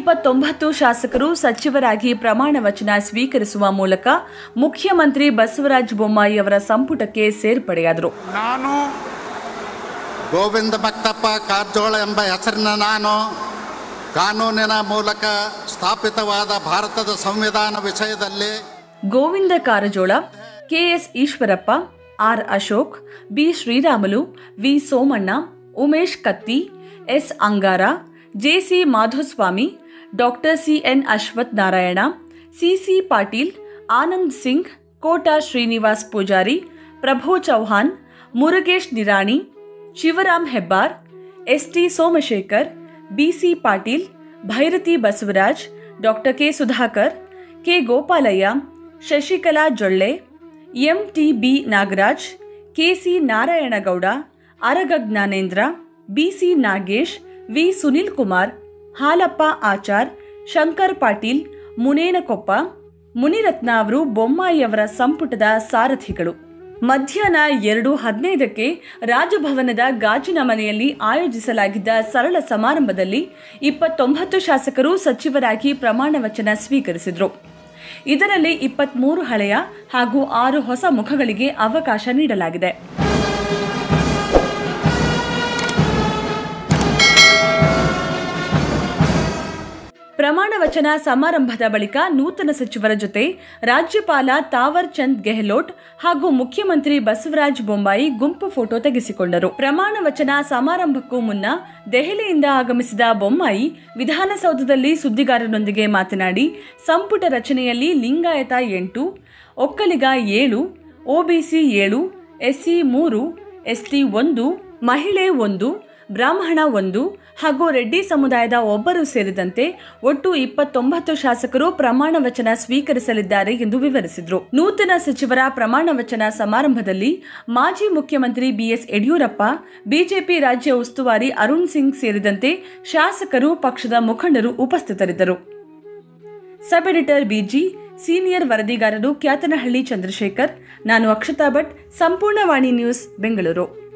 ಇಪ್ಪತ್ತೊಂಬತ್ತು ಶಾಸಕರು ಸಚಿವರಾಗಿ ಪ್ರಮಾಣ ವಚನ ಸ್ವೀಕರಿಸುವ ಮೂಲಕ ಮುಖ್ಯಮಂತ್ರಿ ಬಸವರಾಜ ಬೊಮ್ಮಾಯಿ ಅವರ ಸಂಪುಟಕ್ಕೆ ಸೇರ್ಪಡೆಯಾದರು ನಾನು ಗೋವಿಂದ ಭಕ್ತಪ್ಪ ಕಾರಜೋಳ ಎಂಬ ಹೆಸರಿನ ನಾನು ಕಾನೂನಿನ ಮೂಲಕ ಸ್ಥಾಪಿತವಾದ ಭಾರತದ ಸಂವಿಧಾನ ವಿಷಯದಲ್ಲಿ Govind Karjol KS Eshwarappa R Ashok B Sriramulu V Somanna Umesh Katti S Angara JC Madhuswamy doctor CN Ashwath Narayan CC Patil Anand Singh Kota Srinivas Poojary Prabhu Chauhan Murugesh Nirani Shivaram Hebbar ST Somashekar BC Patil Byrathi Basavaraj doctor K Sudhakar K Gopalaiah Shashikala Jolle MTB Nagaraj KC Narayanagowda Araga Jnanendra BC Nagesh V Sunil Kumar Halappa Achar Shankar Patil Munenakoppa Munirathna ಅವರು ಬೊಮ್ಮಾಯಿಯವರ ಸಂಪುಟದ ಸಾರಥಿಗಳು ಮಧ್ಯಾಹ್ನ ಎರಡು ಹದಿನೈದಕ್ಕೆ ರಾಜಭವನದ ಗಾಜಿನ ಮನೆಯಲ್ಲಿ ಆಯೋಜಿಸಲಾಗಿದ್ದ ಸರಳ ಸಮಾರಂಭದಲ್ಲಿ ಇಪ್ಪತ್ತೊಂಬತ್ತು ಶಾಸಕರು ಸಚಿವರಾಗಿ ಪ್ರಮಾಣ ವಚನ ಸ್ವೀಕರಿಸಿದರು ಇದರಲ್ಲಿ ಇಪ್ಪತ್ಮೂರು ಹಳೆಯ ಹಾಗೂ ಆರು ಹೊಸ ಮುಖಗಳಿಗೆ ಅವಕಾಶ ನೀಡಲಾಗಿದೆ ಪ್ರಮಾಣ ವಚನ ಸಮಾರಂಭದ ಬಳಿಕ ನೂತನ ಸಚಿವರ ಜೊತೆ ರಾಜ್ಯಪಾಲ ತಾವರ್ ಚಂದ್ ಗೆಹ್ಲೋಟ್ ಹಾಗೂ ಮುಖ್ಯಮಂತ್ರಿ ಬಸವರಾಜ ಬೊಮ್ಮಾಯಿ ಗುಂಪು ಫೋಟೋ ತೆಗೆಸಿಕೊಂಡರು ಪ್ರಮಾಣ ವಚನ ಸಮಾರಂಭಕ್ಕೂ ಮುನ್ನ ದೆಹಲಿಯಿಂದ ಆಗಮಿಸಿದ ಬೊಮ್ಮಾಯಿ ವಿಧಾನಸೌಧದಲ್ಲಿ ಸುದ್ದಿಗಾರರೊಂದಿಗೆ ಮಾತನಾಡಿ ಸಂಪುಟ ರಚನೆಯಲ್ಲಿ ಲಿಂಗಾಯತ ಎಂಟು ಒಕ್ಕಲಿಗ ಏಳು ಒಬಿಸಿ ಏಳು ಎಸ್ಸಿ ಮೂರು ಎಸ್ಟಿ ಒಂದು ಮಹಿಳೆ ಒಂದು ಬ್ರಾಹ್ಮಣ ಒಂದು ಹಾಗೂ ರೆಡ್ಡಿ ಸಮುದಾಯದ ಒಬ್ಬರು ಸೇರಿದಂತೆ ಒಟ್ಟು ಇಪ್ಪತ್ತೊಂಬತ್ತು ಶಾಸಕರು ಪ್ರಮಾಣ ವಚನ ಸ್ವೀಕರಿಸಲಿದ್ದಾರೆ ಎಂದು ವಿವರಿಸಿದರು ನೂತನ ಸಚಿವರ ಪ್ರಮಾಣ ವಚನ ಸಮಾರಂಭದಲ್ಲಿ ಮಾಜಿ ಮುಖ್ಯಮಂತ್ರಿ ಬಿಎಸ್ ಯಡಿಯೂರಪ್ಪ ಬಿಜೆಪಿ ರಾಜ್ಯ ಉಸ್ತುವಾರಿ ಅರುಣ್ ಸಿಂಗ್ ಸೇರಿದಂತೆ ಶಾಸಕರು ಪಕ್ಷದ ಮುಖಂಡರು ಉಪಸ್ಥಿತರಿದ್ದರು ಸಬ್ ಎಡಿಟರ್ ಬಿಜಿ ಸೀನಿಯರ್ ವರದಿಗಾರರು ಕ್ಯಾತನಹಳ್ಳಿ ಚಂದ್ರಶೇಖರ್ ನಾನು ಅಕ್ಷತಾ ಭಟ್ ಸಂಪೂರ್ಣ ವಾಣಿ ನ್ಯೂಸ್ ಬೆಂಗಳೂರು